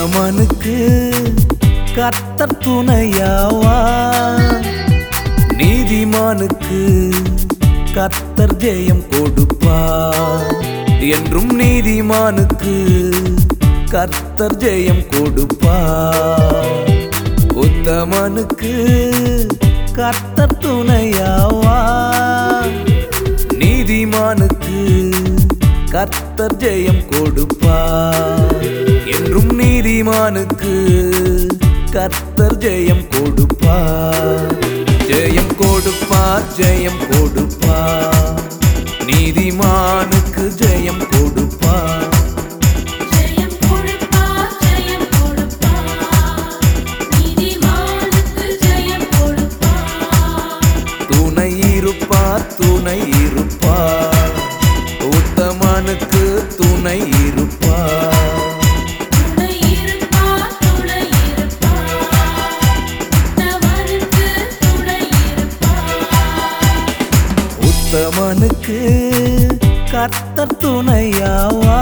உத்தமனுக்கு கர்த்தர் துணையாவா நீதிமானுக்கு கர்த்தர் ஜெயம் கொடுப்பார் என்றும் நீதிமானுக்கு கர்த்தர் ஜெயம் கொடுப்பார் உத்தமனுக்கு கர்த்தர் துணையாவா நீதிமானுக்கு கர்த்தர் ஜெயம் கொடுப்பார் என்றும் நீதிமானுக்கு கர்த்தர் ஜெயம் கொடுப்பார் ஜெயம் கொடுப்பார் ஜெயம் கொடுப்பார் நீதிமானுக்கு ஜெயம் கொடுப்பார் ஜெயம் கொடுப்பார் ஜெயம் கொடுப்பார் நீதிமானுக்கு ஜெயம் கொடுப்பார் துணை இருப்பார் துணை இருப்பார் உத்தமனுக்கு துணை இருப்பார் துணை இருப்பார் துணை இருப்பார் உத்தமனுக்கு துணை இருப்பார் உத்தமனுக்கு கர்த்தர் துணையாவா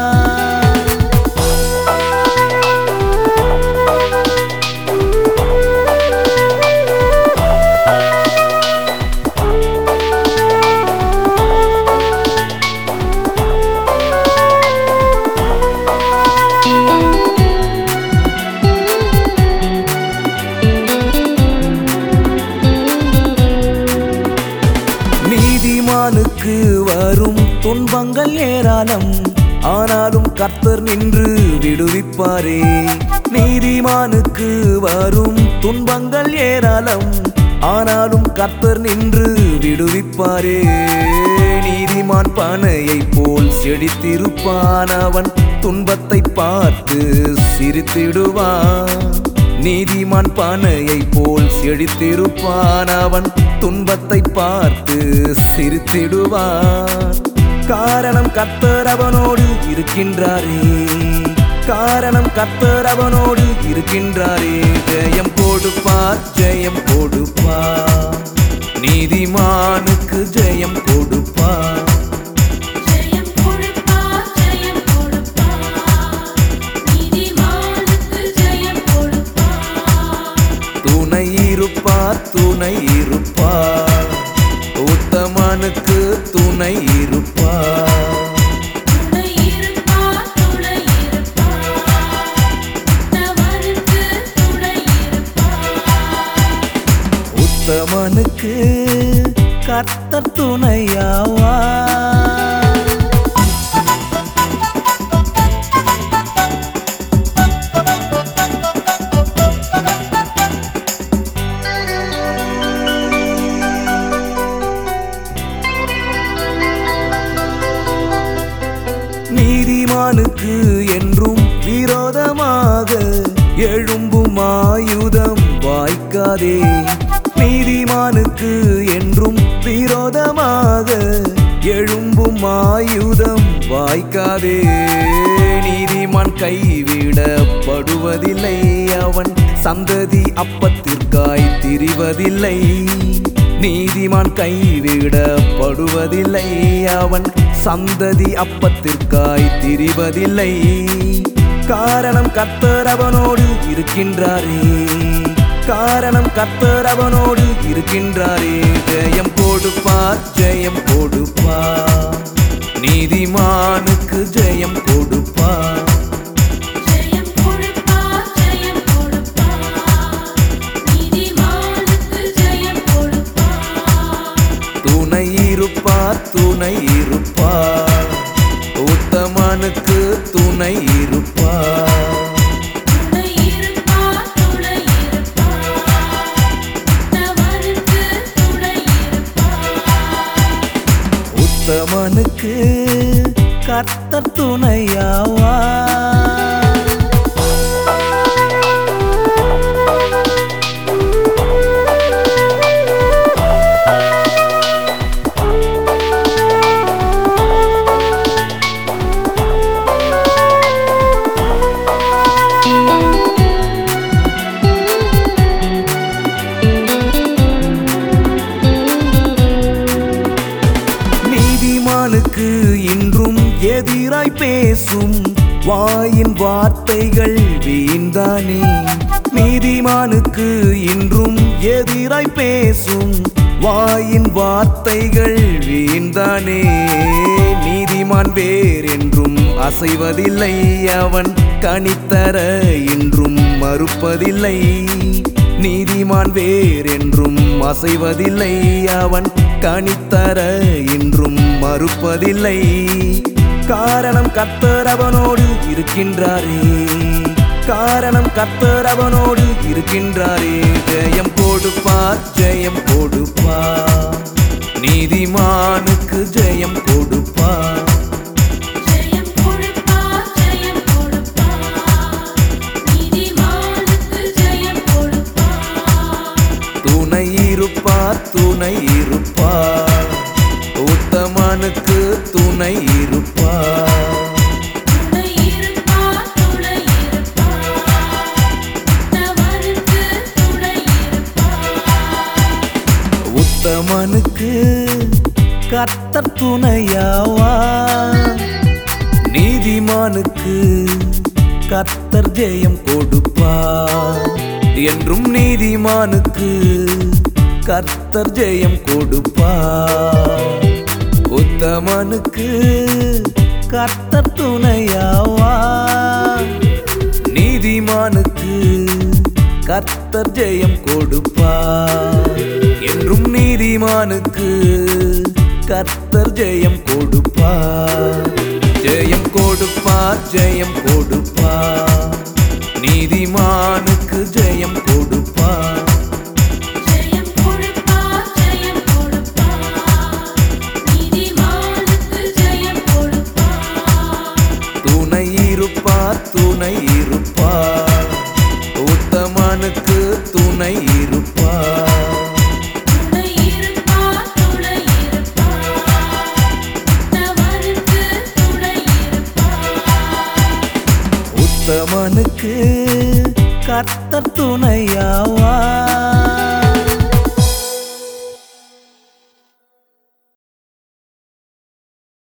நீதிமானுக்கு வரும் துன்பங்கள் ஏராளம் ஆனாலும் கர்த்தர் நின்று விடுவிப்பாரே நீதிமானுக்கு வரும் துன்பங்கள் ஏராளம் ஆனாலும் கர்த்தர் நின்று விடுவிப்பாரே நீதிமான் பனையைப் போல் செழித்திருப்பான் அவன் துன்பத்தை பார்த்து சிரித்திடுவான் நீதிமான் பானையைப் போல் செழித்திருப்பான் அவன் துன்பத்தை பார்த்து சிரித்திடுவான் காரணம் கர்த்தர் அவனோடு இருக்கின்றாரே காரணம் கர்த்தர் அவனோடு இருக்கின்றாரே ஜெயம் கொடுப்பார் ஜெயம் கொடுப்பார் நீதிமானுக்கு ஜெயம் கொடுப்பார் ஜெயம் கொடுப்பார் ஜெயம் கொடுப்பார் நீதிமானுக்கு ஜெயம் கொடுப்பார் துணை இருப்பார் துணை இருப்பார் உத்தமனுக்கு துணை இருப்பார் துணை இருப்பார் துணை இருப்பார் உத்தமனுக்கு துணை இருப்பார் உத்தமனுக்கு கர்த்தர் துணையாவா நீதிமானுக்கு என்றும் விரோதமாக எழும்பும் ஆயுதம் வாய்க்காதே நீதிமானுக்கு என்றும் விரோதமாக எழும்பும் ஆயுதம் வாய்க்காதே நீதிமான் கைவிடப்படுவதில்லை அவன் சந்ததி அப்பத்திற்காய் திரிவதில்லை நீதிமான் கைவிடப்படுவதில்லை அவன் சந்ததி அப்பத்திற்காய் திரிவதில்லை காரணம் கர்த்தர் அவனோடு இருக்கின்றாரே காரணம் கர்த்தர் அவனோடு இருக்கின்றாரே ஜெயம் கொடுப்பார் ஜெயம் கொடுப்பார் நீதிமானுக்கு ஜெயம் கொடுப்பார் ஜெயம் கொடுப்பார் ஜெயம் கொடுப்பார் நீதிமானுக்கு ஜெயம் கொடுப்பார் துணை இருப்பார் துணை இருப்பார் உத்தமனுக்கு துணை இருப்பார் துணை இருப்பார் துணை இருப்பார் உத்தமனுக்கு துணை இருப்பார் உத்தமனுக்கு கர்த்தர் துணையாவா நீதிமானுக்கு இன்றும் எதிராய் பேசும் வாயின் வார்த்தைகள் வீண்தானே நீதிமானுக்கு இன்றும் எதிராய் பேசும் வாயின் வார்த்தைகள் வீண்தானே நீதிமான் வேறென்றும் அசைவதில்லை அவன் கனித்தர இன்றும் மறுப்பதில்லை நீதிமான் வேறென்றும் அசைவதில்லை அவன் கனித்தர இன்றும் மறுப்பதில்லை காரணம் கர்த்தர் அவனோடு இருக்கின்றாரே காரணம் கர்த்தர் அவனோடு இருக்கின்றாரே ஜெயம் கொடுப்பார் ஜெயம் கொடுப்பார் நீதிமானுக்கு ஜெயம் கொடுப்பார் ஜெயம் கொடுப்பார் ஜெயம் கொடுப்பார் நீதிமானுக்கு ஜெயம் கொடுப்பார் துணை இருப்பார் துணை இருப்பார் உத்தமனுக்கு துணை இருப்பார் துணை இருப்பார் துணை இருப்பார் உத்தமனுக்கு துணை இருப்பார் உத்தமனுக்கு கர்த்தர் துணையாவா நீதிமானுக்கு கர்த்தர் ஜெயம் கொடுப்பார் என்றும் நீதிமானுக்கு கர்த்தர் ஜெயம் கொடுப்பார் உத்தமனுக்கு கர்த்தர் துணையாவா நீதிமானுக்கு கர்த்தர் ஜெயம் கொடுப்பார் என்றும் நீதிமானுக்கு கர்த்தர் ஜெயம் கொடுப்பார் ஜெயம் கொடுப்பார் ஜெயம் கொடுப்பார் நீதிமானுக்கு ஜெயம் கொடுப்பார் ஜெயம் கொடுப்பார் ஜெயம் கொடுப்பார் நீதிமானுக்கு ஜெயம் கொடுப்பார் துணை இருப்பார் துணை இருப்பார் உத்தமனுக்கு துணை இருப்பார் துணை இருப்பார் துணை இருப்பார் உத்தமனுக்கு துணை இருப்பார் உத்தமனுக்கு கர்த்தர் துணையாவா